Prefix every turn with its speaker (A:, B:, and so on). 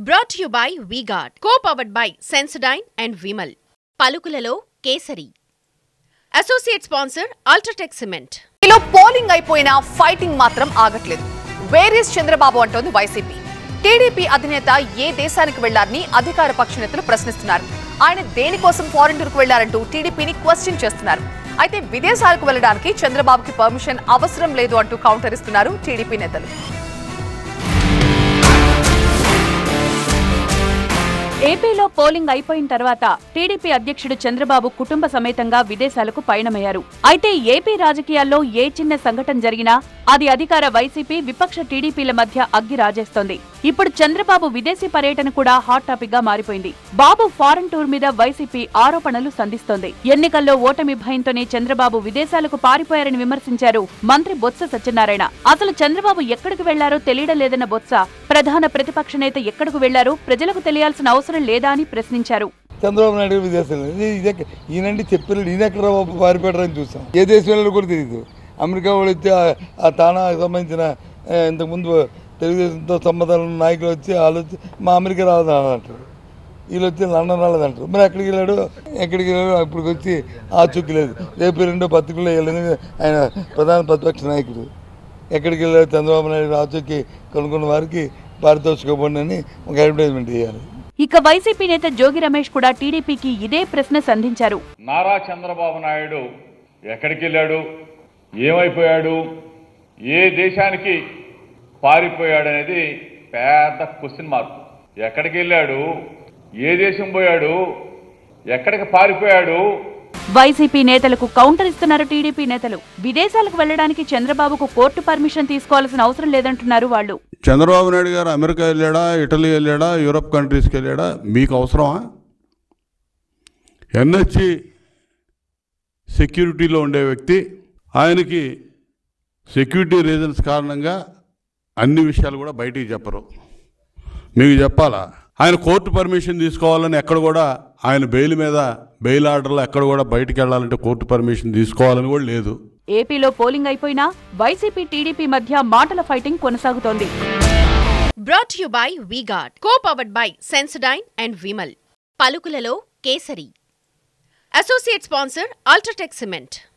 A: brought you by VGuard co powered by Sensodyne and Vimal పలుకులలో Kesari associate sponsor UltraTech cement
B: లో పోలింగ్ అయిపోయినా ఫైటింగ్ మాత్రం ఆగట్లేదు వేరియస్ చంద్రబాబు అంటోంది వైసీపీ టీడీపీ అధినేత ఏ దేశానికి వెళ్లారని అధికార పక్ష నేతలు ప్రశ్నిస్తున్నారు ఆయన దేనికోసం ఫారెన్ టూర్కు వెళ్లారంటూ టీడీపీని క్వశ్చన్ చేస్తున్నారు అయితే విదేశాలకు వెళ్లడానికి చంద్రబాబుకి పర్మిషన్ అవసరం లేదు అంటూ కౌంటర్ ఇస్తున్నారు టీడీపీ నేతలు
C: ఏపీలో పోలింగ్ అయిపోయిన తర్వాత టీడీపీ అధ్యక్షుడు చంద్రబాబు కుటుంబ సమేతంగా విదేశాలకు పయనమయ్యారు అయితే ఏపీ రాజకీయాల్లో ఏ చిన్న సంఘటన జరిగినా అది అధికార వైసీపీ విపక్ష టీడీపీల మధ్య అగ్గి రాజేస్తోంది ఇప్పుడు చంద్రబాబు విదేశీ పర్యటన కూడా హాట్ టాపిక్ గా మారిపోయింది బాబు ఫారెన్ టూర్ మీద వైసీపీ ఆరోపణలు సంధిస్తోంది ఎన్నికల్లో ఓటమి భయంతోనే చంద్రబాబు విదేశాలకు పారిపోయారని విమర్శించారు మంత్రి బొత్స సత్యనారాయణ అసలు చంద్రబాబు ఎక్కడికి వెళ్లారో తెలియడం లేదన్న బొత్స ప్రధాన ప్రతిపక్ష నేత ఎక్కడికి వెళ్లారో ప్రజలకు తెలియాల్సిన అవసరం లేదా అని ప్రశ్నించారు
D: చంద్రబాబు నాయుడు గారు విదేశాలు ఇది ఇదే ఈయనండి చెప్పలేదు ఈయన ఎక్కడ పారిపెట్టరని చూసాం ఏ దేశం వెళ్ళాలో కూడా తెలియదు అమెరికా వాళ్ళు వచ్చి ఆ- ఆ తానాకు సంబంధించిన ఆ, ఇంతకుముందు తెలుగుదేశంతో సంబంధాలు ఉన్న నాయకులు వచ్చి వాళ్ళు వచ్చి మా అమెరికా రావద్దని అంటారు వీళ్ళు వచ్చి లండన్ రాలేదంటారు మరి ఎక్కడికి వెళ్ళాడు ఎక్కడికి వెళ్ళాడు అప్పటికి వచ్చి ఆచూకీ లేదు రేపు రెండో పత్రికలో వెళ్ళింది ఆయన ప్రధాన ప్రతిపక్ష నాయకుడు ఎక్కడికి వెళ్ళాడు చంద్రబాబు నాయుడు ఆచూకీ కొనుక్కున్న వారికి పారితోషికపండి అని ఒక అడ్వర్టైజ్మెంట్ చేయాలి
C: ఇక వైసీపీ నేత జోగి రమేష్ కూడా టీడీపీకి ఇదే ప్రశ్న సంధించారు
E: నారా చంద్రబాబు నాయుడు ఎక్కడికి వెళ్ళాడు ఏమైపోయాడు ఏ దేశానికి పారిపోయాడు అనేది పెద్ద క్వశ్చన్ మార్క్ ఎక్కడికి వెళ్ళాడు ఏ దేశం పోయాడు ఎక్కడికి పారిపోయాడు
C: వైసీపీ నేతలకు కౌంటర్ ఇస్తున్నారు టీడీపీ నేతలు విదేశాలకు వెళ్లడానికి చంద్రబాబుకు కోర్టు పర్మిషన్ తీసుకోవాల్సిన అవసరం లేదంటున్నారు వాళ్ళు
F: చంద్రబాబు నాయుడు గారు అమెరికా వెళ్ళాడా ఇటలీ వెళ్ళాడా యూరప్ కంట్రీస్కి వెళ్ళాడా మీకు అవసరమా ఎన్హెచ్సి సెక్యూరిటీలో ఉండే వ్యక్తి ఆయనకి సెక్యూరిటీ రీజన్స్ కారణంగా అన్ని విషయాలు కూడా బయటికి చెప్పరు మీకు చెప్పాలా ఆయన కోర్టు పర్మిషన్ తీసుకోవాలని ఎక్కడ కూడా ఆయన బెయిల్ మీద బెయిల్ ఆర్డర్లో ఎక్కడ కూడా బయటికి వెళ్ళాలంటే కోర్టు పర్మిషన్ తీసుకోవాలని కూడా లేదు
C: ఏపీలో పోలింగ్ అయిపోయినా వైసీపీ టీడీపీ మధ్య మాటల ఫైటింగ్ కొనసాగుతోంది
A: brought you by VGuard co powered by Sensodyne and Vimal పలుకులలో Kesari associate sponsor UltraTech cement